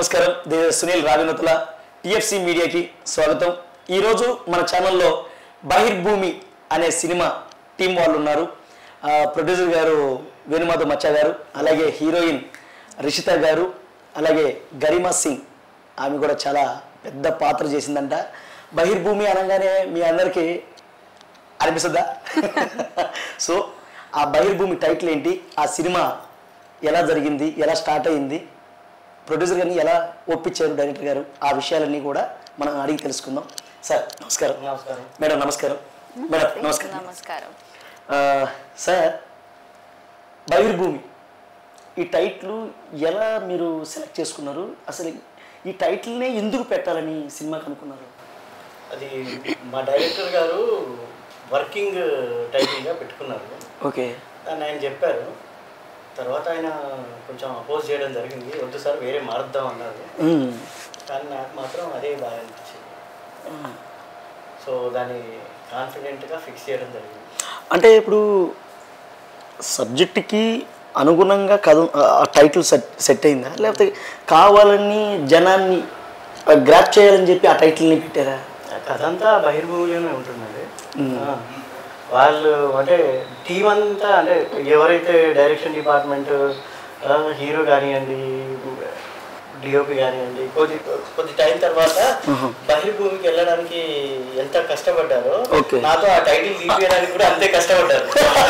నమస్కారం they- Sunil Ravinathula TFC మీడియాకి స్వాగతం ఈరోజు మన ఛానల్లో బహిర్భూమి అనే సినిమా టీం వాళ్ళు ఉన్నారు ఆ, ప్రొడ్యూసర్ గారు వేణుమాధవ్ మచ్చా గారు అలాగే హీరోయిన్ రిషిత గారు అలాగే గరిమా సింగ్ ఆమె కూడా చాలా పెద్ద పాత్ర చేసిందంట బహిర్భూమి అనగానే మీ అందరికీ అనిపిస్తుందా సో ఆ బహిర్భూమి టైటిల్ ఏంటి ఆ సినిమా ఎలా జరిగింది ఎలా స్టార్ట్ అయింది ప్రొడ్యూసర్ గారిని ఎలా ఒప్పించారు డైరెక్టర్ గారు ఆ విషయాలన్నీ కూడా మనం అడిగి తెలుసుకుందాం సార్ నమస్కారం నమస్కారం మేడం నమస్కారం మేడం నమస్కారం నమస్కారం ఆ, సార్ బహిర్భూమి ఈ టైటిల్ ఎలా మీరు సెలెక్ట్ చేసుకున్నారు అసలు ఈ టైటిల్నే ఎందుకు పెట్టాలని సినిమాకి అనుకున్నారు అది మా డైరెక్టర్ గారు వర్కింగ్ టైటిల్గా పెట్టుకున్నారు ఓకే దాన్ని ఆయన చెప్పారు తర్వాత ఆయన కొంచెం అపోజ్ చేయడం జరిగింది వద్దు సార్ వేరే మారుద్దాం అన్నారు కానీ నాకు మాత్రం అదే బాగా అనిపించింది సో దాన్ని కాన్ఫిడెంట్గా ఫిక్స్ చేయడం జరిగింది అంటే ఇప్పుడు సబ్జెక్ట్కి అనుగుణంగా కథ ఆ టైటిల్ సెట్ సెట్ అయిందా లేకపోతే కావాలని జనాన్ని గ్రాప్ చేయాలని చెప్పి ఆ టైటిల్ని పెట్టారా ఆ కథ అంతా బహిర్భూమిలోనే ఉంటుందండి ఆ. వాళ్ళు అంటే టీం అంతా అంటే ఎవరైతే డైరెక్షన్ డిపార్ట్మెంట్ హీరో కానివ్వండి డిఓపి కానివ్వండి కొద్ది కొద్ది టైం తర్వాత బహిర్భూమికి వెళ్ళడానికి ఎంత కష్టపడ్డారో Okay. నాతో ఆ టైటిల్ తీపించడానికి కూడా అంతే కష్టపడ్డారు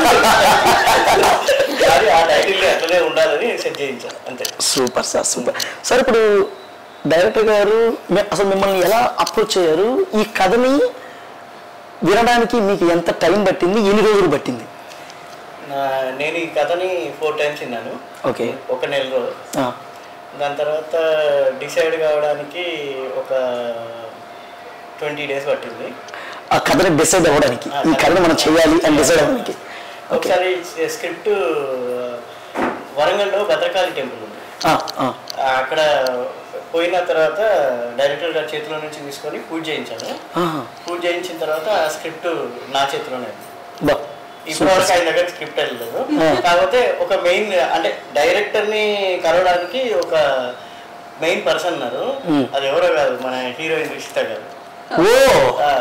కానీ ఆ టైటిల్ అట్లనే ఉండాలని సెట్ చేయించాను అంతే సూపర్ సార్ సూపర్ సార్ ఇప్పుడు డైరెక్టర్ గారు మి- అసలు మిమ్మల్ని ఎలా అప్రోచ్ అయ్యారు ఈ కథని వినడానికి మీకు ఎంత టైం పట్టింది ఎన్ని రోజులు పట్టింది నా- నేను ఈ కథని ఫోర్ టైమ్స్ విన్నాను ఓకే ఒక నెల రోజు ఆ, దాని తర్వాత డిసైడ్ కావడానికి ఒక ట్వంటీ డేస్ పట్టింది ఆ కథని డిసైడ్ అవ్వడానికి ఈ కథని మనం చేయాలి అని డిసైడ్ అవ్వడానికి ఓకే ఒకసారి స్క్రిప్ట్ వరంగల్లో భద్రకాళి టెంపుల్ ఉంది ఆ, ఆ, ఆ, అక్కడ పోయిన తర్వాత డైరెక్టర్ గారి చేతిలో నుంచి తీసుకొని పూజ చేయించాను ఆహా. పూజ చేయించిన తర్వాత ఆ స్క్రిప్ట్ నా చేతిలోనే ఉంది. బా ఇప్పటివరకు ఆయన దగ్గర స్క్రిప్ట్ వెళ్ళలేదు కాకపోతే ఒక మెయిన్ అంటే డైరెక్టర్ ని కలవడానికి ఒక మెయిన్ పర్సన్ ఉన్నారు అది ఎవరో కాదు మన హీరోయిన్ రిషిత గారు ఓ ఆ,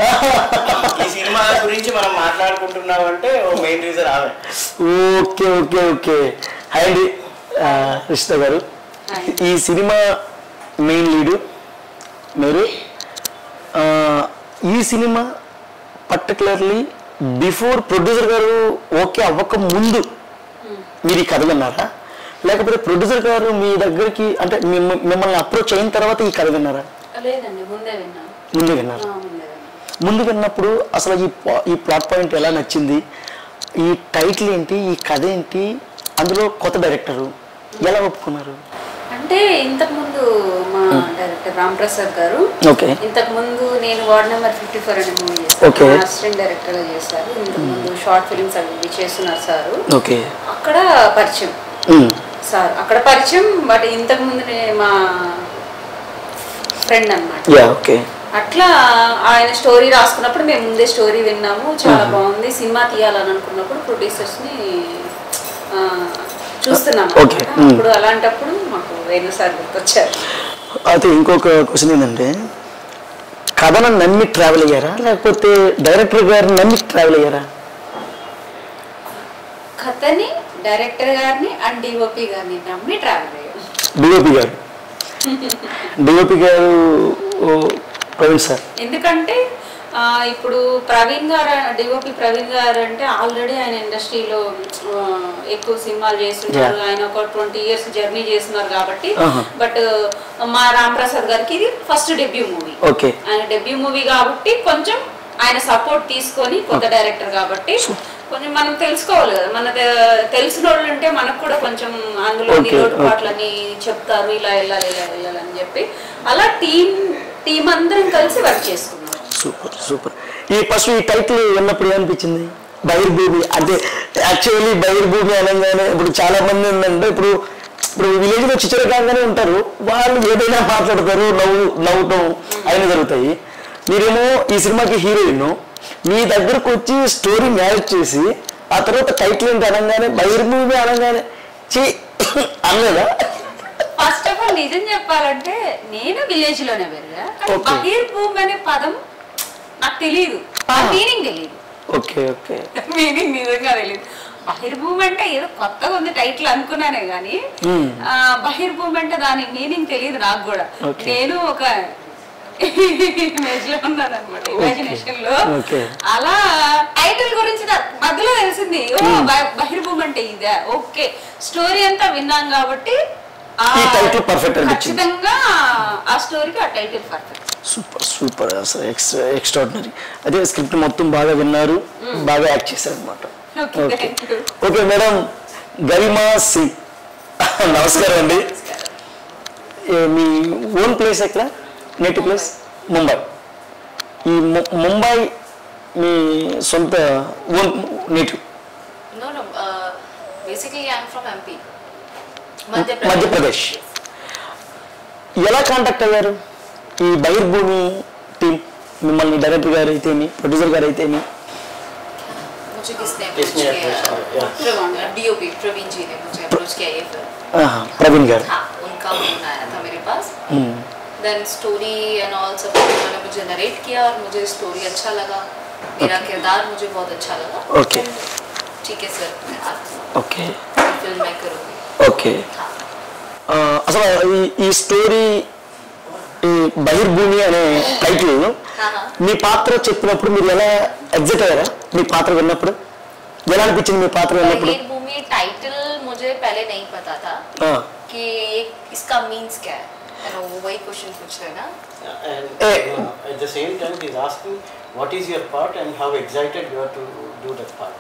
ఈ సినిమా గురించి మనం మాట్లాడుకుంటున్నాం అంటే ఓ మెయిన్ రీజన్ ఆమె ఓకే ఓకే ఓకే హాయ్ అండి ఆ, రిషిత గారు ఈ సినిమా మెయిన్ లీడు మీరు ఆ, ఈ సినిమా పర్టికులర్లీ బిఫోర్ ప్రొడ్యూసర్ గారు ఓకే అవ్వక ముందు మీరు ఈ కథ విన్నారా లేకపోతే ప్రొడ్యూసర్ గారు మీ దగ్గరికి అంటే మిమ్మ- మిమ్మల్ని అప్రోచ్ అయిన తర్వాత ఈ కథ విన్నారా లేదండి ముందే విన్నాను ముందు విన్నారు ఆ, ముందే విన్నాను ముందు విన్నప్పుడు అసలు ఈ పా- ఈ ప్లాట్ పాయింట్ ఎలా నచ్చింది ఈ టైటిల్ ఏంటి ఈ కథ ఏంటి అందులో కొత్త డైరెక్టరు ఎలా ఒప్పుకున్నారు అంటే ఇంతకు ముందు మా డైరెక్టర్ రామ్ ప్రసాద్ గారు ఓకే ఇంతకు ముందు నేను వార్డ్ నెంబర్ ఫిఫ్టీ ఫోర్ అనే మూవీ Okay. చేశాను అసిస్టెంట్ డైరెక్టర్ గా చేశారు ఇంతకు ముందు షార్ట్ ఫిల్మ్స్ అవి ఇవి చేస్తున్నారు సారు ఓకే అక్కడ పరిచయం ఉమ్, సార్ అక్కడ పరిచయం బట్ ఇంతకు ముందు నే- మా ఫ్రెండ్ అన్నమాట యా ఓకే అట్లా ఆయన స్టోరీ రాసుకున్నప్పుడు మేము ముందే స్టోరీ విన్నాము చాలా బాగుంది సినిమా తీయాలని అనుకున్నప్పుడు ప్రొడ్యూసర్స్ ని ఆ, చూస్తున్నాం Okay. అన్నమాట. అప్పుడు అలాంటప్పుడు మాకు వేణు సార్ గుర్తొచ్చారు అయితే ఇంకొక క్వశ్చన్ ఏంటంటే కథను నమ్మి ట్రావెల్ అయ్యారా లేకపోతే డైరెక్టర్ గారు నమ్మి ట్రావెల్ అయ్యారా కథని డైరెక్టర్ గారిని అండ్ డిఓపి గారిని నమ్మి ట్రావెల్ అయ్యాం డిఓపి గారు డిఓపి గారు ఓ, ప్రవీణ్ సార్ ఎందుకంటే ఆ, ఇప్పుడు ప్రవీణ్ గారు డిఓపి ప్రవీణ్ గారు అంటే ఆల్రెడీ ఆయన ఇండస్ట్రీలో ఆ, ఎక్కువ సినిమాలు చేస్తున్నారు ఆయన ఒక ట్వంటీ ఇయర్స్ జర్నీ చేస్తున్నారు కాబట్టి ఆహా. బట్ మా రామ్ ప్రసాద్ గారికి ఇది ఫస్ట్ డెబ్యూ మూవీ ఓకే ఆయన డెబ్యూ మూవీ కాబట్టి కొంచెం ఆయన సపోర్ట్ తీసుకొని కొత్త డైరెక్టర్ కాబట్టి కొంచెం మనం తెలుసుకోవాలి కదా మన తె- తెలిసిన వాళ్ళు ఉంటే మనకు కూడా కొంచెం అందులో Okay, లోటుపాట్లని చెప్తారు ఇలా వెళ్ళాలి ఇలా వెళ్ళాలి అని చెప్పి అలా టీం టీం అందరం కలిసి వర్క్ చేసుకున్నాం సూపర్ సూపర్ ఈ ఫస్ట్ ఈ టైటిల్ విన్నప్పుడు ఏమనిపించింది బహిర్భూమి అంటే యాక్చువల్లీ బహిర్భూమి అనగానే ఇప్పుడు చాలా మంది ఏంటంటే ఇప్పుడు ఇప్పుడు విలేజ్ లో చిచ్చరకాగానే ఉంటారు వాళ్ళు ఏదైనా మాట్లాడతారు నవ్వు నవ్వటం అయినా జరుగుతాయి మీరేమో ఈ సినిమాకి హీరోయిన్ మీ దగ్గరకు వచ్చి స్టోరీ మ్యారేజ్ చేసి ఆ తర్వాత టైటిల్ ఏంటి అనగానే బహిర్భూమి అనగానే చీ అనలేదా ఫస్ట్ ఆఫ్ ఆల్ నిజం చెప్పాలంటే నేను విలేజ్ లోనే పెరిగా కానీ Okay. బహిర్ భూమి అనే పదం నాకు తెలియదు Ah. మీనింగ్ తెలియదు ఓకే ఓకే మీనింగ్ నిజంగా తెలియదు బహిర్భూమి అంటే ఏదో కొత్తగా ఉంది టైటిల్ అనుకున్నానే గానీ Hmm. ఆ, బహిర్భూమి అంటే దాని మీనింగ్ తెలియదు నాకు కూడా Okay. నేను ఒక ఇమేజ్ లో ఉన్నాను అనమాట ఇమాజినేషన్ లో Okay. అలా టైటిల్ గురించి నాకు మధ్యలో తెలిసింది ఓ బ- బహిర్భూమి అంటే ఇదా ఓకే స్టోరీ అంతా విన్నాం కాబట్టి ఆ ఈ title perfect అనిపించింది. ఖచ్చితంగా ఆ స్టోరీకి ఆ టైటిల్ పర్ఫెక్ట్ సూపర్ సూపర్ అసలు ఎక్స్ ఎక్స్ట్రాడినరీ అదే స్క్రిప్ట్ మొత్తం బాగా విన్నారు బాగా యాక్ట్ చేశారు అనమాట Okay, okay thank you. Okay madam Garima Singh నమస్కారం అండి ఏ, మీ ఓన్ ప్లేస్ ఎక్కడ నేటివ్ ప్లేస్ ముంబై ఈ ము- ముంబై మీ సొంత own native No, no. Uh, basically, I'm from MP. Madhya Pradesh. Madhya Pradesh ఎలా కాంటాక్ట్ అయ్యారు ఈ బహిర్భూమి టీం మిమ్మల్ని డైరెక్టర్ గారు అయితేమి ప్రొడ్యూసర్ గారు అయితేమి मुझे किसने किसने अप्रोच approach किया? किया डीओपी प्रवीण जी ने मुझे अप्रोच किया ये फिल्म ఆహా, ప్రవీణ్ గారు हाँ उनका फोन आया था मेरे पास మ్మ్. देन स्टोरी एंड ऑल सब उन्होंने मुझे नरेट किया और मुझे स्टोरी अच्छा लगा मेरा किरदार मुझे बहुत अच्छा लगा Okay. ठीक है सर आप ఓకే फिल्म मैं करूँगी ఓకే हाँ ఆ, అసలు ఈ ఈ స్టోరీ ఈ బహిర్భూమి అనే టైటిల్ हाँ हाँ మీ పాత్ర చెప్పినప్పుడు మీరు ఎలా ఎగ్జైట్ అయ్యారా మీ పాత్ర విన్నప్పుడు ఎలా అనిపించింది మీ పాత్ర విన్నప్పుడు बहिर भूमि टाइटल मुझे पहले नहीं पता था ఆ, कि ये इसका मीन्स क्या है And वो वही क्वेश्चन पूछ रहे हैं ना And Eh. uh, at the same time, he's asking, what is your part and how excited you are to do that part?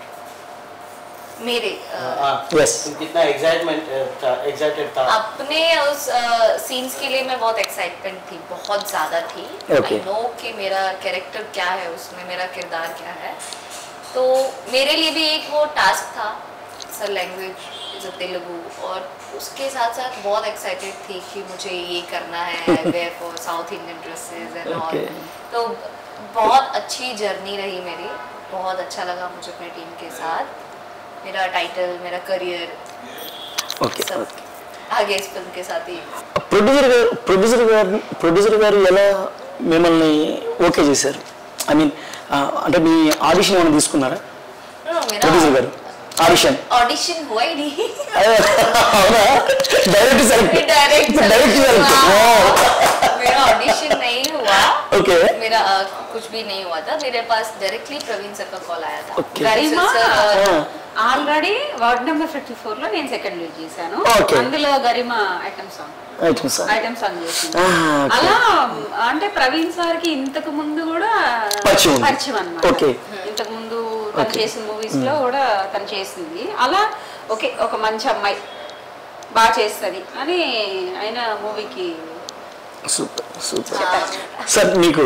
मेरे अ, हाँ Yes. कितना excitement uh, था excited था अपने उस सीन्स के लिए मैं बहुत एक्साइटमेंट थी बहुत ज़्यादा थी Okay. आई नो कि मेरा कैरेक्टर क्या है उसमें मेरा किरदार क्या है तो मेरे लिए भी एक वो टास्क था सर लैंग्वेज इज तेलुगु और उसके साथ साथ बहुत एक्साइटेड थी कि मुझे ये करना है wear for South Indian dresses and all Okay. तो बहुत अच्छी जर्नी रही मेरी बहुत अच्छा लगा मुझे अपनी टीम के साथ मेरा टाइटल मेरा करियर ఓకే सब ఓకే आगे इस फिल्म के साथ ही ప్రొడ్యూసర్ గారు ప్రొడ్యూసర్ గారు ప్రొడ్యూసర్ గారు ఎలా మిమ్మల్ని ఓకే చేశారు ఐ మీన్ అంటే మీ ఆడిషన్ ఏమైనా తీసుకున్నారా No, no, ప్రొడ్యూసర్ గారు मेरा ఆడిషన్ ऑडिशन हुआ ही नहीं అవునా direct select direct direct select मेरा ऑडिशन नहीं हुआ ఓకే मेरा अ, कुछ भी नहीं हुआ था मेरे पास डायरेक्टली प्रवीण सर का कॉल आया था Okay. Garima Sir, uh, already ward number fifty four లో నేను సెకండ్ లీడ్ చేశాను Okay. అందులో Garima item song item sir item song చేసింది Ah, okay. అలా అంటే ప్రవీణ్ సార్ కి ఇంతకు ముందు కూడా పరిచయం ఉంది. పరిచయం అనమాట Okay. ఇంతకు ముందు తను Okay. చేసిన మూవీస్ లో కూడా తను చేసింది అలా ఓకే ఒక మంచి అమ్మాయి బాగా చేస్తుంది అని ఆయన మూవీకి సూపర్ సూపర్ సార్ మీకు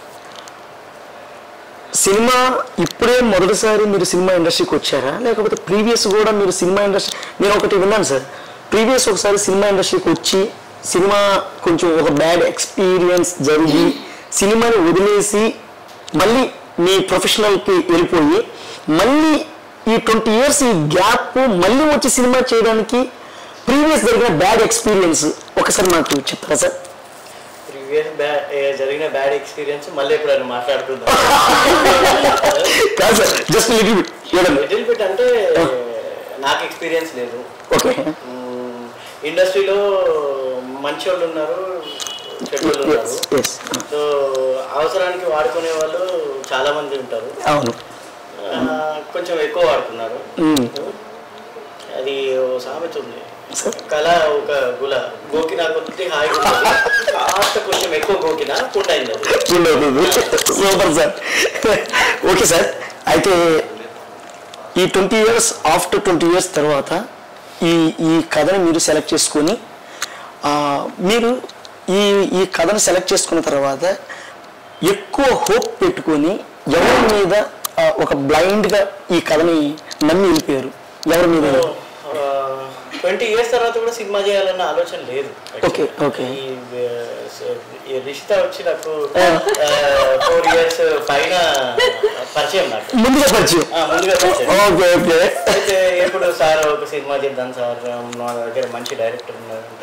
సినిమా ఇప్పుడే మొదటిసారి మీరు సినిమా ఇండస్ట్రీకి వచ్చారా లేకపోతే ప్రీవియస్ కూడా మీరు సినిమా ఇండస్ట్రీ నేను ఒకటి విన్నాను సార్ ప్రీవియస్ ఒకసారి సినిమా ఇండస్ట్రీకి వచ్చి సినిమా కొంచెం ఒక బ్యాడ్ ఎక్స్పీరియన్స్ జరిగి సినిమాని వదిలేసి మళ్ళీ మీ ప్రొఫెషనల్కి వెళ్ళిపోయి మళ్ళీ ఈ ట్వంటీ ఇయర్స్ ఈ గ్యాప్ మళ్ళీ వచ్చి సినిమా చేయడానికి ప్రీవియస్ జరిగిన బ్యాడ్ ఎక్స్పీరియన్స్ ఒకసారి నాకు చెప్తారా సార్ ప్రీవియస్ బ్యాడ్ జరిగిన బ్యాడ్ ఎక్స్పీరియన్స్ మళ్ళీ ఎప్పుడైనా మాట్లాడుకుందాం కాదు సార్ జస్ట్ లిటిల్ బిట్ చూడండి లిటిల్ బిట్ అంటే నాకు ఎక్స్పీరియన్స్ లేదు ఓకే ఇండస్ట్రీలో మంచి వాళ్ళు ఉన్నారు చెడ్డ వాళ్ళు ఉన్నారు ఎస్ ఎస్ సో అవసరానికి వాడుకునే వాళ్ళు చాలా మంది ఉంటారు అవును ఆ, కొంచెం ఎక్కువ వాడుతున్నారు Mm. అది ఓ సామెత ఉంది సార్ కళ ఒక గుల గోకినా కొద్ది హాయిగా ఉంటుంది కాస్త కొంచెం ఎక్కువ గోకినా పుండైంది అది సూపర్ సార్ ఓకే సార్ అయితే ఈ twenty years after twenty years తర్వాత ఈ ఈ కథని మీరు సెలెక్ట్ చేసుకొని ఆ, మీరు ఈ ఈ కథను సెలెక్ట్ చేసుకున్న తర్వాత ఎక్కువ హోప్ పెట్టుకొని ఎవరి మీద ఆ, ఒక బ్లైండ్గా ఈ కథని నమ్మి వెళ్ళిపోయారు ఎవరి మీద ట్వంటీ ఇయర్స్ తర్వాత కూడా సినిమా చేయాలన్న ఆలోచన లేదు Okay, okay. ఈ, ఆ, ఈ రిషిత వచ్చి నాకు ఫోర్ ఇయర్స్ పైన పరిచయం నాకు ముందుగా పరిచయం ఆ, ముందుగా పరిచయం ఓకే ఓకే అయితే ఎప్పుడు సార్ ఒక సినిమా చేద్దాం సార్ మా దగ్గర మంచి డైరెక్టర్ ఉన్నారంటే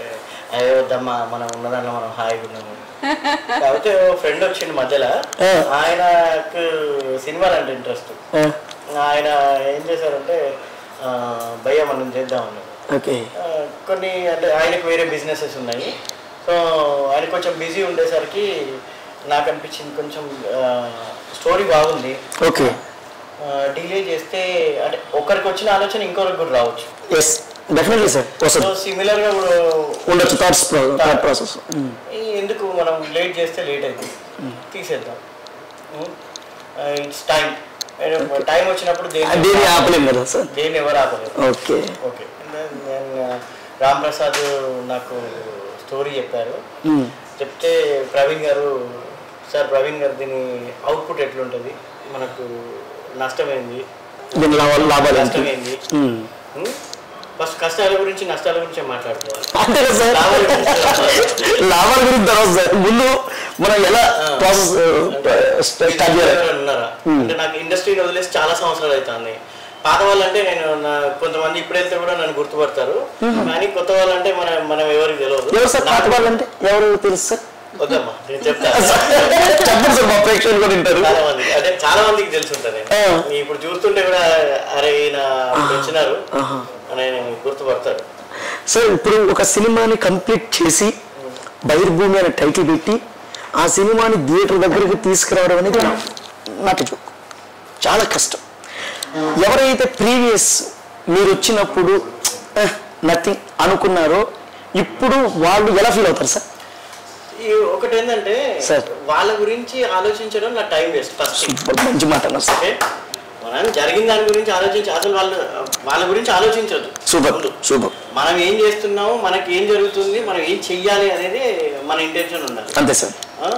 అయ్యో వద్దమ్మా మనం ఉన్నదాన్ని మనం హాయిగా ఉన్నాము కాకపోతే ఓ ఫ్రెండ్ వచ్చిండు మధ్యలో ఆ. ఆయనకు సినిమాలు అంటే ఇంట్రెస్ట్ ఆ, ఆయన ఏం చేశారంటే ఆ, భయ్య మనం చేద్దాం అన్నాడు ఓకే ఆ, కొన్ని అంటే ఆయనకు వేరే బిజినెసెస్ ఉన్నాయి సో ఆయన కొంచెం బిజీ ఉండేసరికి నాకు అనిపించింది కొంచెం స్టోరీ బాగుంది ఓకే డిలే చేస్తే అంటే ఒకరికి వచ్చిన ఆలోచన ఇంకొకరికి కూడా రావచ్చు ఎస్ డెఫినెట్లీ సార్ సో వస్తుంది సిమిలర్గా కూడా ఉండొచ్చు థాట్స్ థాట్ ప్రాసెస్ ఈ ఎందుకు మనం లేట్ చేస్తే లేట్ అవుతుంది తీసేద్దాం ఇట్స్ టైం టైం వచ్చినప్పుడు దేని దేని ఆపలేం కదా సార్ దేన్ని ఎవరు ఆపలేదు ఓకే ఓకే నేను రామ్ ప్రసాద్ నాకు స్టోరీ చెప్పారు చెప్తే ప్రవీణ్ గారు సార్ ప్రవీణ్ గారు దీని అవుట్పుట్ ఎట్లుంటుంది మనకు నష్టమైంది దీని లాభాలు లాభాలు ఏంటి? నష్టమైంది ఉమ్. ఫస్ట్ కష్టాల గురించి నష్టాల గురించి మాట్లాడుకోవాలి అంతే కదా సార్ లాభాల గురించి మాట్లాడాలి. లాభాల గురించి తర్వాత సార్ ముందు మనం ఎలా ప్రాసెస్ స్టార్ట్ చేయాలి ఎవరైనా ఉన్నారా అంటే నాకు ఇండస్ట్రీని వదిలేసి చాలా సంవత్సరాలు అవుతుంది పాత వాళ్ళంటే నేను నా- కొంతమంది ఇప్పుడైతే కూడా నన్ను గుర్తుపడతారు కానీ కొత్త వాళ్ళంటే మన మనం ఎవరికి తెలియదు ఎవరు సార్ పాత నాకు- వాళ్ళంటే ఎవరు తెలుసు సార్ వద్దమ్మా నేను చెప్తాను చెప్పండి సార్ మా ప్రేక్షకులు కూడా వింటారు చాలా మంది అంటే చాలా మందికి తెలిసి ఉంటుంది ఆ. నీ ఇప్పుడు చూస్తుంటే కూడా అరే ఈయన అప్పుడు వచ్చినారు ఆహా. అని గుర్తుపడతారు సార్ ఇప్పుడు ఒక సినిమాని కంప్లీట్ చేసి బహిర్భూమి అనే టైటిల్ పెట్టి ఆ సినిమాని థియేటర్ దగ్గరికి తీసుకురావడం అనేది నాకు జోక్ చాలా కష్టం ఎవరైతే ప్రీవియస్ మీరు వచ్చినప్పుడు నథింగ్ అనుకున్నారో ఇప్పుడు వాళ్ళు ఎలా ఫీల్ అవుతారు సార్ ఈ ఒకటి ఏంటంటే సార్. వాళ్ళ గురించి ఆలోచించడం నా టైం వేస్ట్ ఫస్ట్ సూపర్ మంచి మాట అన్నారు సార్ ఓకే మనం జరిగిన దాని గురించి ఆలోచించి అసలు వాళ్ళు వాళ్ళ గురించి ఆలోచించదు సూపర్ సూపర్ మనం ఏం చేస్తున్నాము మనకి ఏం జరుగుతుంది మనం ఏం చెయ్యాలి అనేది మన ఇంటెన్షన్ ఉండాలి అంతే sir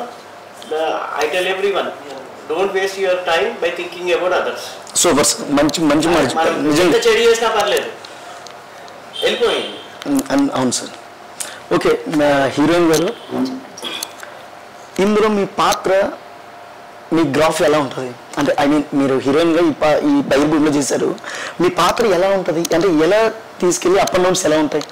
I tell everyone don't waste your time by thinking about others super sir మంచి మంచి మాట మనం చెప్పారు ఎంత నిజంగా చెడు చేసినా పర్లేదు వెళ్ళిపోయింది అన్- అవును సార్ ఓకే నా హీరోయిన్ గారు ఇందులో మీ పాత్ర మీ గ్రాఫ్ ఎలా ఉంటుంది అంటే ఐ మీన్ మీరు హీరోయిన్గా ఈ పా ఈ బైబుల్లో చేశారు మీ పాత్ర ఎలా ఉంటుంది అంటే ఎలా తీసుకెళ్ళి అప్ అండ్ డౌన్స్ ఎలా ఉంటాయి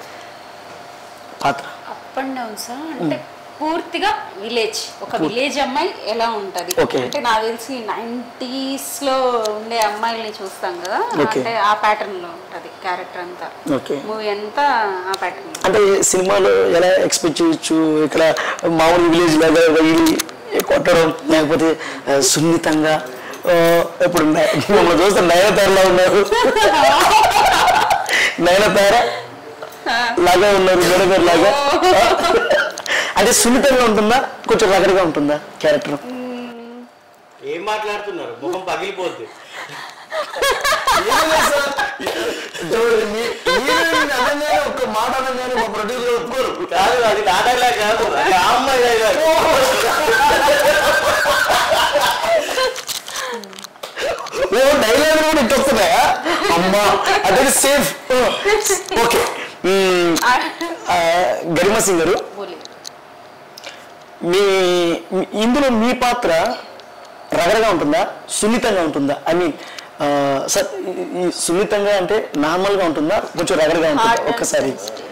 పాత్ర అప్ అండ్ డౌన్స్ అంటే పూర్తిగా విలేజ్ ఒక విలేజ్ అమ్మాయి ఎలా ఉంటది Okay. అంటే నాకు తెలిసి నైంటీస్ లో ఉండే అమ్మాయిల్ని చూస్తాం కదా Okay. అంటే ఆ ప్యాటర్న్ లో ఉంటది క్యారెక్టర్ అంతా ఓకే మూవీ అంతా ఆ ప్యాటర్న్ అంటే సినిమాలో ఎలా ఎక్స్పెక్ట్ చేయొచ్చు ఇక్కడ మామూలు విలేజ్ లాగా వెళ్ళి కొట్టడం లేకపోతే ఆ, సున్నితంగా ఆ, ఇప్పుడు న- మిమ్మల్ని చూస్తే నయనతారలా ఉన్నారు నయనతార లాగా ఉన్నారు గడగారు లాగా అంటే సున్నితంగా ఉంటుందా కొంచెం రగడగా ఉంటుందా క్యారెక్టర్ ఏం మాట్లాడుతున్నారు ముఖం పగిలిపోద్ది ఒక్క మాట అనగానే మా ప్రొడ్యూసర్ ఒప్పుకోరు కాదు అది నా డైలాగ్ కాదు అది ఆ అమ్మాయి డైలాగ్ ఓ డైలాగ్ కూడా ఇట్టు వస్తున్నాయా అమ్మా అదే సేఫ్ ఓకే గరిమా సింగ్ గారు బోలి మీ మీ- ఇందులో మీ పాత్ర రగడగా ఉంటుందా సున్నితంగా ఉంటుందా ఐ మీన్ సార్ ఈ- ఈ సున్నితంగా అంటే నార్మల్గా ఉంటుందా కొంచెం రగడగా ఉంటుందా Hard and ఒక్కసారి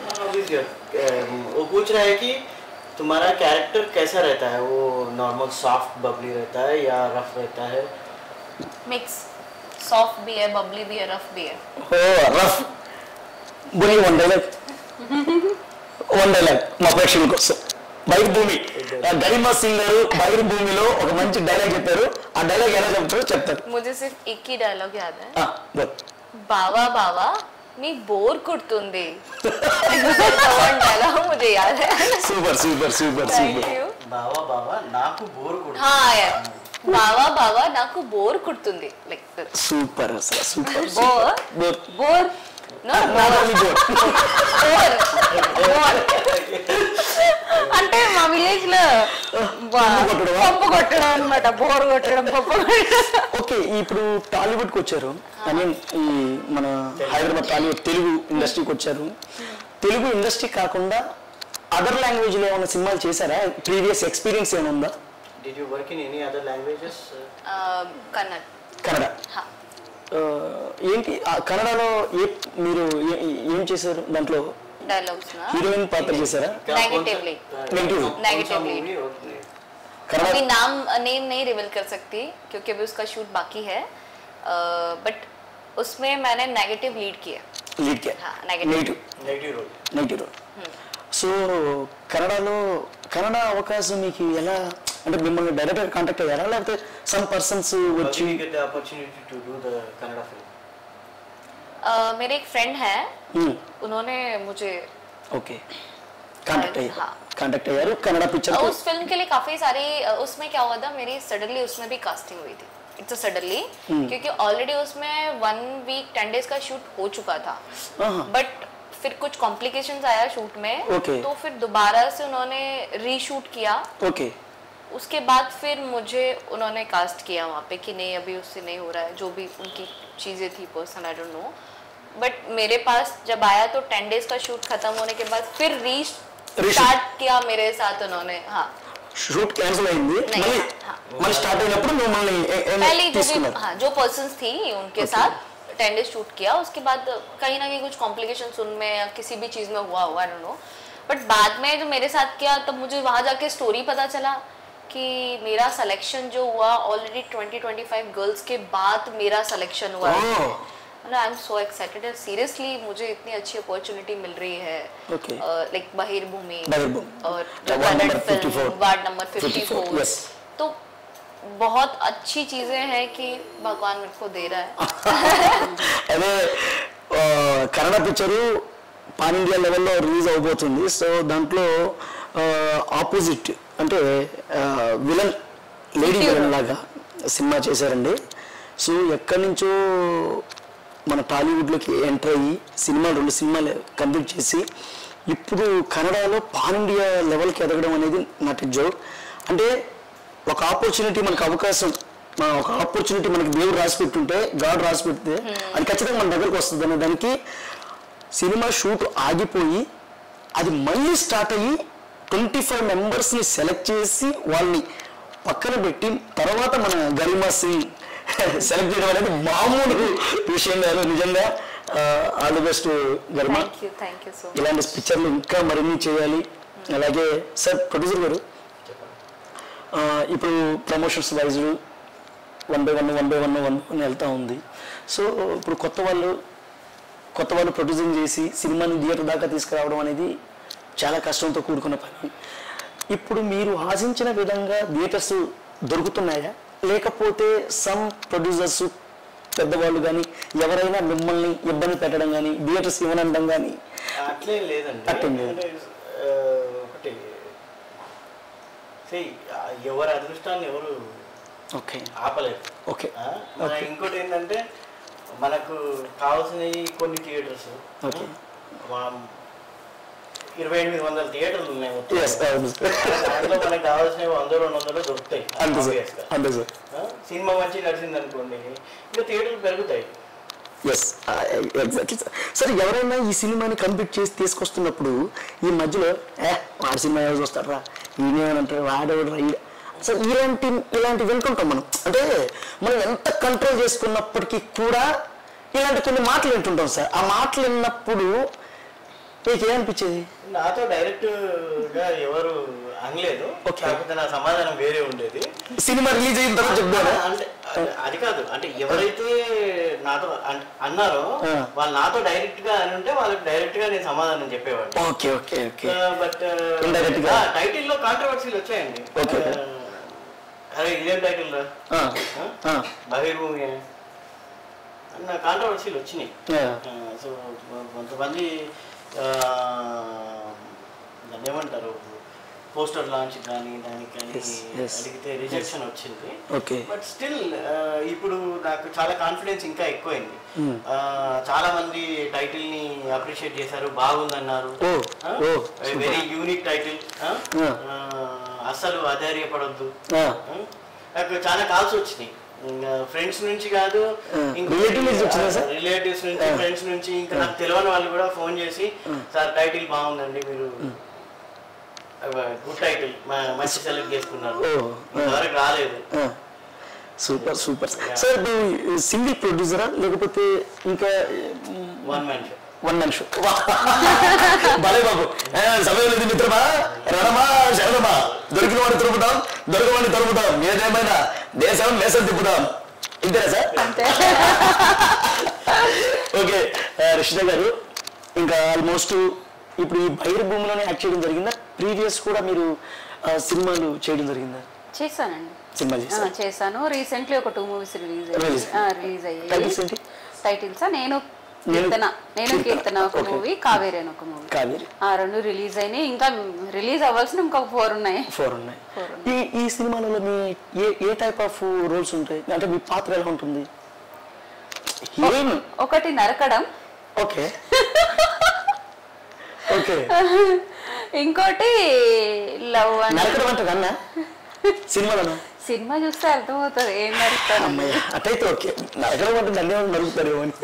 वो पूछ रहा है कि तुम्हारा कैरेक्टर कैसा रहता है वो नॉर्मल सॉफ्ट बबली रहता है या रफ रहता है मिक्स सॉफ्ट भी है बबली भी है रफ भी है ఓ రఫ్ బులి వన్ డైలాగ్ వన్ డైలాగ్ మా ప్రేక్షకుల కోసం బైర్ భూమి ఆ గరిమా సింగ్ గారు బైర్ భూమిలో ఒక మంచి డైలాగ్ చెప్పారు ఆ డైలాగ్ ఎలా చెప్తారో చెప్తారు मुझे सिर्फ एक ही डायलॉग याद है ఆ, good. బావా బావా మీ బోర్ కుడుతుంది डायलॉग मुझे याद है super super super thank super you బావా బావా నాకు బోర్ కొడుతుంది हाँ यार బావా బావా నాకు బోర్ కుడుతుంది లైక్ సూపర్ అసలు super bore Good. Bore no Not only good. Bore bore అంటే మా విలేజ్ లో కొట్టడమా? పంపు కొట్టడం అనమాట బోర్ కొట్టడం పంపు కొట్టడం ఓకే ఇప్పుడు టాలీవుడ్కి వచ్చారు ఐ మీన్ ఈ మన హైదరాబాద్ టాలీవుడ్ తెలుగు ఇండస్ట్రీకి వచ్చారు తెలుగు ఇండస్ట్రీ కాకుండా అదర్ లాంగ్వేజ్లో ఏమైనా సినిమాలు చేశారా ప్రీవియస్ ఎక్స్పీరియన్స్ ఏమైనా ఉందా Did you work in any other languages? కన్నడ్ Kannada ఆ, ఏంటి ఆ కన్నడలో ఏ మీరు ఏ- ఏం చేశారు దాంట్లో डायलॉग्स ना హీరోయిన్ పాత్ర చేశారా Negatively. Negative. Negatively. कौन अभी नाम नेम नहीं रिवील कर सकती क्योंकि अभी उसका शूट बाकी है बट उसमें मैंने नेगेटिव लीड किया లీడ్ కే हाँ negative negative negative role negative role so కన్నడలో కన్నడ అవకాశం మీకు ఎలా అంటే మిమ్మల్ని డైరెక్ట్గా కాంటాక్ట్ అయ్యారా లేకపోతే సమ్ పర్సన్స్ వచ్చి Actually, get the opportunity to do the Kannada film. मेरे एक फ्रेंड है उन्होंने मुझे ఓకే కాంటాక్ట్ అయ్యారు हाँ. కాంటాక్ట్ అయ్యారు కన్నడ పిక్చర్ उस फिल्म के लिए काफी सारी उसमें क्या हुआ था मेरी सडनली उसमें भी कास्टिंग हुई थी इट्स सडनली क्योंकि ऑलरेडी उसमें वन वीक टेन डेज का शूट हो चुका था हाँ। बट फिर कुछ कॉम्प्लिकेशंस आया शूट में Okay. तो फिर दोबारा से उन्होंने रीशूट किया ఓకే उसके बाद फिर मुझे उन्होंने कास्ट किया वहाँ पे कि नहीं अभी उससे नहीं हो रहा है जो भी उनकी चीज़ें थी person I don't know but मेरे पास जब आया तो टेन डेज का शूट खत्म होने के बाद फिर री Reshoot. स्टार्ट किया मेरे साथ उन्होंने हाँ షూట్ క్యాన్సిల్ అయింది नहीं, మళ్ళీ हाँ। మళ్ళీ స్టార్ట్ అయినప్పుడు మిమ్మల్ని ఏ- ఏ- पहले जो भी తీసుకున్నారు हाँ जो पर्सन थी उनके Okay. साथ टेन डेज शूट किया उसके बाद कहीं ना कहीं कुछ कॉम्प्लिकेशन उनमें या किसी भी चीज़ में हुआ हुआ आई नो बट बाद में जो मेरे साथ किया तब मुझे वहाँ जाके स्टोरी पता चला कि मेरा सिलेक्शन जो हुआ ऑलरेडी 20 25 गर्ल्स के बाद मेरा सिलेक्शन हुआ Oh. I am so excited seriously मुझे इतनी अच्छी अपॉर्चुनिटी मिल रही है Okay. लाइक बहिर्भूमि बहिर्भूमि. और The ward number Kannada film 54. Ward number 54, 54 yes. तो बहुत अच्छी चीजें हैं कि भगवान मेरे को दे रहा है అదే ఆ, కన్నడ పిక్చరు పాన్ ఇండియా లెవెల్లో రిలీజ్ అవబోతుంది సో దాంట్లో ఆపోజిట్ అంటే విలన్ లేడీ విలన్ లాగా సినిమా చేశారండి సో ఎక్కడి నుంచో మన టాలీవుడ్లోకి ఎంటర్ అయ్యి సినిమాలు రెండు సినిమాలు కంప్లీట్ చేసి ఇప్పుడు కన్నడలో పాన్ ఇండియా లెవెల్కి ఎదగడం అనేది నాట్ జోక్ అంటే ఒక ఆపర్చునిటీ మనకు అవకాశం మన ఒక ఆపర్చునిటీ మనకి దేవుడు రాసి పెట్టుంటే గాడ్ రాసి పెడితే అది ఖచ్చితంగా మన దగ్గరకు వస్తుంది అనే దానికి సినిమా షూట్ ఆగిపోయి అది మళ్ళీ స్టార్ట్ అయ్యి ట్వంటీ ఫైవ్ మెంబర్స్ని సెలెక్ట్ చేసి వాళ్ళని పక్కన పెట్టి తర్వాత మన గరిమా సింగ్ సెలెక్ట్ చేయడం అనేది మామూలు విషయం కాదు నిజంగా all the best Garima thank you thank you so ఇలాంటి పిక్చర్లు ఇంకా మరిన్ని చేయాలి అలాగే సార్ ప్రొడ్యూసర్ గారు ఆ, ఇప్పుడు promotions wise one by one one by one one అని వెళ్తూ ఉంది సో ఇప్పుడు కొత్త వాళ్ళు కొత్త వాళ్ళు ప్రొడ్యూసింగ్ చేసి సినిమాని థియేటర్ దాకా తీసుకురావడం అనేది చాలా కష్టంతో కూడుకున్న పని ఇప్పుడు మీరు ఆశించిన విధంగా థియేటర్స్ దొరుకుతున్నాయా లేకపోతే సమ్ ప్రొడ్యూసర్స్ పెద్దవాళ్ళు కానీ ఎవరైనా మిమ్మల్ని ఇబ్బంది పెట్టడం కానీ థియేటర్స్ ఇవ్వనడం కానీ అట్లే లేదండి అట్లేం లేదు. అంటే, ఆ, ఒకటి see, ఆ, ఎవరి అదృష్టాన్ని ఎవరు ఓకే ఆపలేరు ఓకే ఆ, మన ఇంకోటి ఏంటంటే మనకు కావాల్సినవి కొన్ని థియేటర్స్ Okay. ఇరవై ఎనిమిది వందల థియేటర్లు ఉన్నాయి మొత్తం. ఎస్ అవును సార్ దాంట్లో మనకు కావాల్సినవి వంద రెండు వందలు దొరుకుతాయి అంతే సార్ obvious గా. అంతే సార్ ఆ, సినిమా మంచి నడిచింది అనుకోండి ఇంకా థియేటర్లు పెరుగుతాయి ఎస్ ఎగ్జాక్ట్లీ సార్ సార్ ఎవరైనా ఈ సినిమాని కంప్లీట్ చేసి తీసుకొస్తున్నప్పుడు ఈ మధ్యలో ఏ వాడి సినిమా ఎవరు చూస్తారా ఈయనేమంటారు వాడేవాడు ఈడ సార్ ఇలాంటి ఇలాంటి వింటుంటాం మనం అంటే మనం ఎంత కంట్రోల్ చేసుకున్నప్పటికీ కూడా ఇలాంటి కొన్ని మాటలు వింటుంటాం సార్ ఆ మాటలు విన్నప్పుడు మీకు ఏమనిపించేది నాతో డైరెక్ట్ గా ఎవరు అనలేదు Okay. కాకపోతే నా సమాధానం వేరే ఉండేది సినిమా రిలీజ్ అయిన తర్వాత చెప్తారా అంటే అది- అది కాదు అంటే ఎవరైతే నాతో అన్- అన్నారో ఆ. వాళ్ళు నాతో డైరెక్ట్ గా అని ఉంటే వాళ్ళకి డైరెక్ట్ గా నేను సమాధానం చెప్పేవాడిని okay okay okay but Indirect గా? టైటిల్ లో కాంట్రవర్సీలు వచ్చాయండి Okay. ఆ, అరే ఇదేం టైటిల్ రా ఆ? బహిర్భూమి అన్న కాంట్రవర్సీలు వచ్చినాయి సో కొంతమంది ఆ, దాన్ని ఏమంటారు పోస్టర్ లాంచ్ కానీ దానికి కానీ Yes, yes. అడిగితే రిజెక్షన్ వచ్చింది ఓకే బట్ స్టిల్ ఇప్పుడు నాకు చాలా కాన్ఫిడెన్స్ ఇంకా ఎక్కువైంది Hmm. ఆ, చాలా మంది టైటిల్ ని అప్రిషియేట్ చేశారు బాగుందన్నారు Oh, oh, very unique title Yeah. అస్సలు అధైర్యపడొద్దు Ah. ఆ, నాకు చాలా కాల్స్ వచ్చినాయి ఫ్రెండ్స్ నుంచి కాదు Ah. Relatives నుంచి వచ్చినాయా సార్? రిలేటివ్స్ నుంచి Ah. ఫ్రెండ్స్ నుంచి ఇంకా నాకు తెలియని వాళ్ళు కూడా ఫోన్ చేసి సార్ టైటిల్ బాగుందండి మీరు గుడ్ టైటిల్ మంచి సెలెక్ట్ చేసుకున్నారు Oh. ఇంతవరకు రాలేదు సూపర్ సూపర్ సార్ ఇప్పుడు సింగిల్ ప్రొడ్యూసరా లేకపోతే ఇంకా one man one man show Bhale Babu ఏ, సమయం లేదు మిత్రమా రణమా శరణమా దొరికిన వాడిని తరుపుతాం దొరకవాడిని తరుపుతాం ఏదేమైనా దేశం మేసం తిప్పుతాం ఇంతేనా సార్ అంతే ఓకే ఆ, రిషిత గారు ఇంకా ఆల్మోస్ట్ ఇప్పుడు ఈ బైర్ భూమిలోనే యాక్ట్ చేయడం జరిగిందా ప్రీవియస్ కూడా మీరు ఆ, సినిమాలు చేయడం జరిగిందా చేశానండి సినిమా ఆ, చేశారు చేశాను రీసెంట్లీ ఒక టూ మూవీస్ రిలీజ్ Release. అయ్యాయి రిలీజ్ Titles అయ్యాయి ఏంటి? టైటిల్స్ నేను నేను- కీర్తన నేను కీర్తన. కీర్తన ఒక Okay. మూవీ కావేరి అని ఒక మూవీ కావేరి ఆ రెండు రిలీజ్ అయినాయి ఇంకా రిలీజ్ అవ్వాల్సిన ఇంకొక ఫోర్ ఉన్నాయి ఫోర్ ఉన్నాయి Four ఈ ఈ సినిమాలలో మీ ఏ ఏ టైప్ ఆఫ్ రోల్స్ ఉంటాయి అంటే మీ పాత్ర ఎలా ఉంటుంది హీరోయిన్ ఒకటి నరకడం ఓకే ఓకే ఇంకోటి లవ్ అని నరకడం అంటే కన్నా సినిమాలోనా సినిమా చూస్తే అర్థమవుతుంది ఏం నరుకుతాను అమ్మయ్య అటైతే ఓకే నరకడం అంటే నన్ను ఏమైనా నరుగుతారేమో అని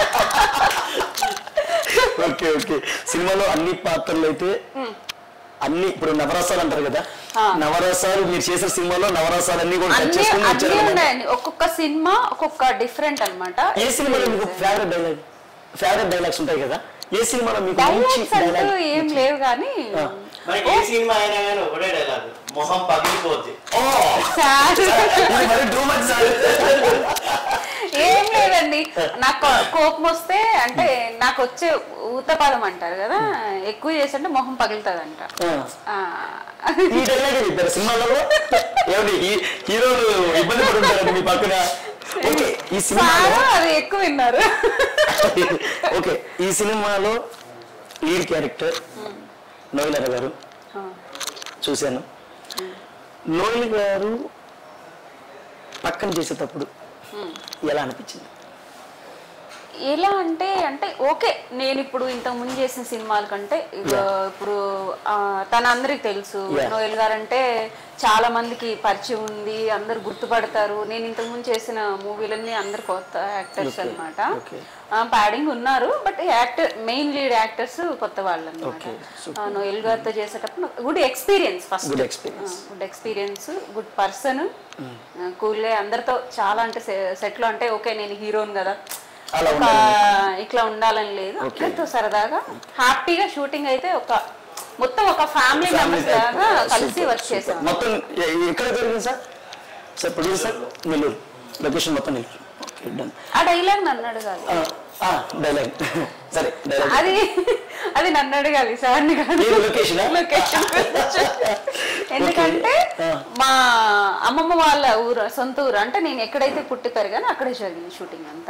ఓకే ఓకే సినిమాలో అన్ని పాత్రలు అయితే అన్ని ఇప్పుడు నవరసాలు అంటారు కదా ఆ. నవరసాలు మీరు చేసిన సినిమాలో నవరసాలు అన్ని కూడా టచ్ అన్ని చేసుకుని అన్ని వచ్చారు అన్నమాట. ఉన్నాయండి ఒక్కొక్క సినిమా ఒక్కొక్క డిఫరెంట్ అన్నమాట ఏ సినిమాలో మీకు ఫేవరెట్ డైలాగ్ ఫేవరెట్ డైలాగ్స్ ఉంటాయి కదా ఏ సినిమాలో మీకు మంచి డైలాగ్స్ అంటూ డైలాగ్ ఏం లేవు కానీ ఆ. మనకి ఏ సినిమా అయినా కానీ ఒకటే డైలాగ్ మొహం పగిలిపోద్ది ఓ సార్ ఇది మరి టూ మచ్ సార్ ఏం లేదండి నాకు కోపం వస్తే అంటే నాకు వచ్చే ఊతపదం అంటారు కదా ఎక్కువ చేస్తుంటే మొహం పగులుతుందంట ఆ, ఈ డైలాగ్ చెప్పారు సినిమాలలో ఏమండి ఈ హీరోలు ఇబ్బంది పడుతుంటారండి మీ పక్కన ఓకే ఈ సినిమాలో సార్ అది ఎక్కువ విన్నారు ఓకే ఈ సినిమాలో లీడ్ క్యారెక్టర్ నోయిలర గారు ఆ, చూశాను నోయిల్ గారు పక్కన చేసేటప్పుడు ఎలా అనిపించింది ఎలా అంటే అంటే ఓకే నేను ఇప్పుడు ఇంతకు ముందు చేసిన సినిమాల కంటే ఇగ ఇప్పుడు ఆ, తన అందరికి తెలుసు Yeah. నోయల్ గారు అంటే చాలా మందికి పరిచయం ఉంది అందరు గుర్తుపడతారు నేను ఇంతకు ముందు చేసిన మూవీలన్నీ అందరు కొత్త యాక్టర్స్ Okay. అనమాట Okay. ప్యాడింగ్ ఉన్నారు but actor main lead actors కొత్త వాళ్ళు అనమాట Okay. నోయల్ గారితో చేసేటప్పుడు good experience first Good experience. Good experience good person కూలే అందరితో చాలా అంటే సెట్ లో అంటే ఓకే నేను హీరోని కదా అలా ఒక ఇట్లా ఉండాలని లేదు Okay. అందరితో సరదాగా హ్యాపీగా షూటింగ్ అయితే ఒక మొత్తం ఒక ఫ్యామిలీ Family మెంబర్స్ type. లాగా కలిసి Super, వర్క్ super. చేసాం మొత్తం ఎ- ఎక్కడ జరిగింది sir sir producer Nellore location మొత్తం నెల్లూరు ఓకే డన్ ఆ డైలాగ్ నన్ను అడగాలి డైలాగ్ సరే డైలాగ్ అది అది నన్ను అడగాలి సార్ని కాదు ఏది location ఆ? Location గురించి. ఎందుకంటే ఆ. మా అమ్మమ్మ వాళ్ళ ఊరు సొంత ఊరు అంటే నేను ఎక్కడైతే పుట్టి పెరిగానో అక్కడే జరిగింది షూటింగ్ అంతా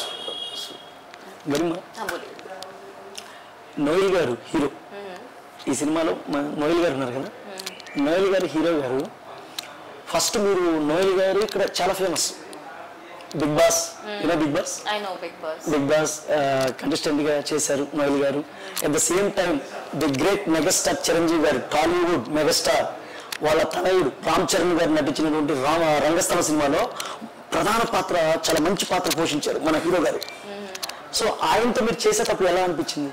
గరిమ ఆ, బోలి. నోయల్ గారు హీరో ఈ సినిమాలో మన నోయల్ గారు ఉన్నారు కదా నోయల్ గారు హీరో గారు ఫస్ట్ మీరు నోయల్ గారు ఇక్కడ చాలా famous Bigg Boss you know Bigg Boss I know Big Boss. Bigg Boss contestant గా చేశారు నోయల్ గారు at the same time the great megastar Chiranjeevi గారు టాలీవుడ్ మెగాస్టార్ వాళ్ళ తనయుడు రామ్ చరణ్ గారు నటించినటువంటి రామ రంగస్థల సినిమాలో ప్రధాన పాత్ర చాలా మంచి పాత్ర పోషించారు మన హీరో గారు సో ఆయనతో మీరు చేసేటప్పుడు ఎలా అనిపించింది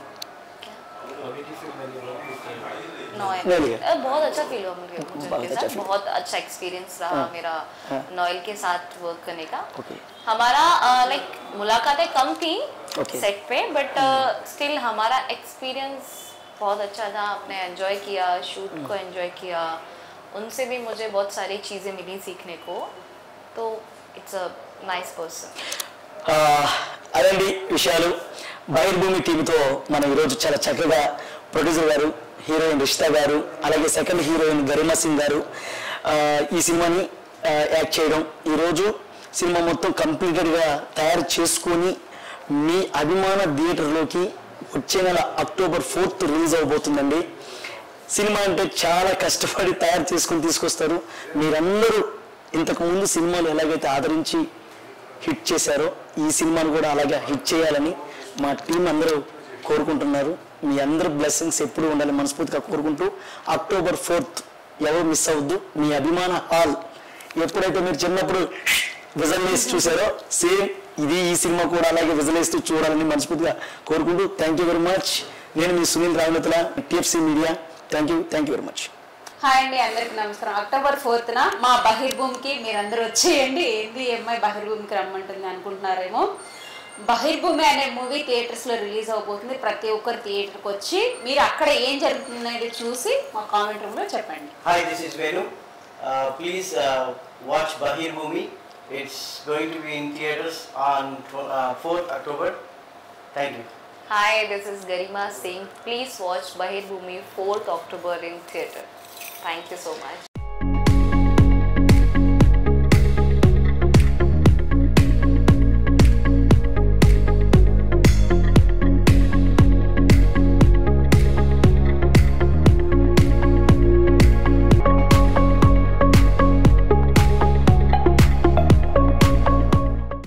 नॉयल नॉयल का? अ, बहुत अच्छा फील हुआ मुझे मुझे बहुत उनके अच्छा साथ feel। बहुत अच्छा एक्सपीरियंस रहा हाँ, मेरा हाँ। नॉयल के साथ वर्क करने का ओके हमारा लाइक मुलाकातें कम थी Okay. सेट पे बट स्टिल हमारा एक्सपीरियंस बहुत अच्छा था आपने एंजॉय किया शूट को एंजॉय किया उनसे भी मुझे बहुत सारी चीज़ें मिली सीखने को तो इट्स अ नाइस पर्सन ఆ, అదండి విషయాలు బహిర్భూమి టీంతో మనం ఈరోజు చాలా చక్కగా ప్రొడ్యూసర్ గారు హీరోయిన్ రిషిత గారు అలాగే సెకండ్ హీరోయిన్ గరిమా సింగ్ గారు ఆ, ఈ సినిమాని ఆ, యాక్ట్ చేయడం ఈరోజు సినిమా మొత్తం కంప్లీటెడ్గా తయారు చేసుకొని మీ అభిమాన థియేటర్లోకి వచ్చే నెల అక్టోబర్ ఫోర్త్ రిలీజ్ అవబోతుందండి సినిమా అంటే చాలా కష్టపడి తయారు చేసుకొని తీసుకొస్తారు మీరందరూ ఇంతకు ముందు సినిమాలు ఎలాగైతే ఆదరించి హిట్ చేశారో ఈ సినిమాను కూడా అలాగే హిట్ చేయాలని మా టీం అందరూ కోరుకుంటున్నారు మీ అందరి బ్లెస్సింగ్స్ ఎప్పుడు ఉండాలి మనస్ఫూర్తిగా కోరుకుంటూ అక్టోబర్ ఫోర్త్ ఎవరు మిస్ అవ్వద్దు మీ అభిమాన హాల్ ఎప్పుడైతే మీరు చిన్నప్పుడు విజన్ వేసి చూసారో సేమ్ ఇది ఈ సినిమా కూడా అలాగే విజన్ వేస్తూ చూడాలని మనస్ఫూర్తిగా కోరుకుంటూ థ్యాంక్ యూ వెరీ మచ్ నేను మీ Sunil Ravinathula TFC media thank you thank you very much hi అండి అందరికి నమస్కారం అక్టోబర్ ఫోర్త్న మా బహిర్భూమికి మీరందరూ వచ్చేయండి ఏంది ఈ అమ్మాయి బహిర్భూమికి రమ్మంటుంది అనుకుంటున్నారేమో బహిర్భూమి అనే మూవీ థియేటర్స్ లో రిలీజ్ అవబోతుంది ప్రతి ఒక్కరు థియేటర్కి వచ్చి మీరు అక్కడ ఏం జరుగుతుందనేది చూసి మా కామెంట్ రూమ్ లో చెప్పండి Hi, this is Venu. Uh, please uh, watch Bahir Bhumi. It's going to be in theaters on tw- uh, 4th October. Thank you. Hi, this is Garima Singh. Please watch Bahir Bhumi 4th October in theatre. Thank you so much.